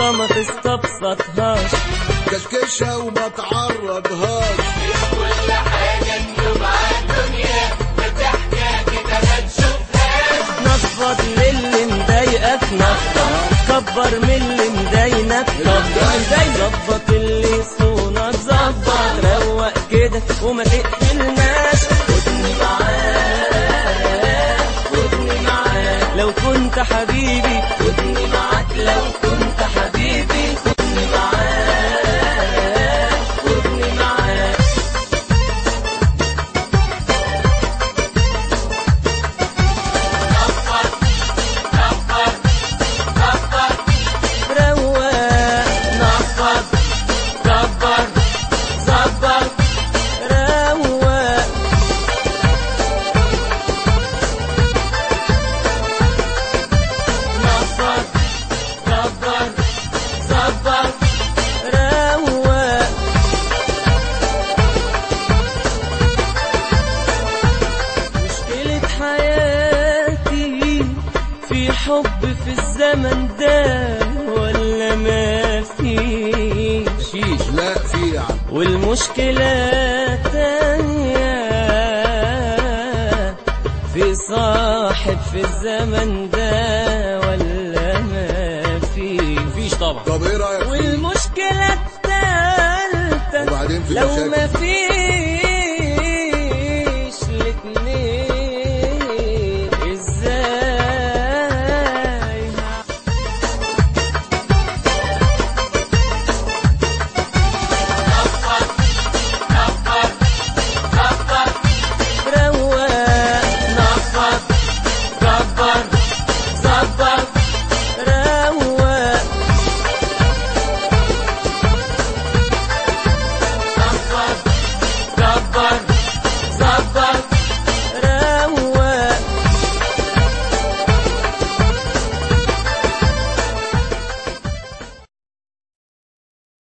غلطة ما تستبسطهاش كشكشها وما تعرضهاش كل حاجة تبقى الدنيا بتحكي كده ما تشوفهاش نفض للي مضايقك نفض كبر من اللي مضايقك كبر ظبط اللي يصونك ظبط روق كده وما تقتلناش خدني معاك خدني معاك لو كنت حبيبي خدني معاك لو كنت حبيبي خدني معاك خدني معاك روق نفض كبر ظبط روق نفض كبر ظبط روق مشكلة حياتي في حب في الزمن ده ولا ما فيش فيش لا في يا عم والمشكلة تانية في صاحب في الزمن ده ولا ما فيش مفيش طبعا طب ايه رايك فيه؟ والمشكلة التالتة وبعدين في لو مشاكل. ما فيش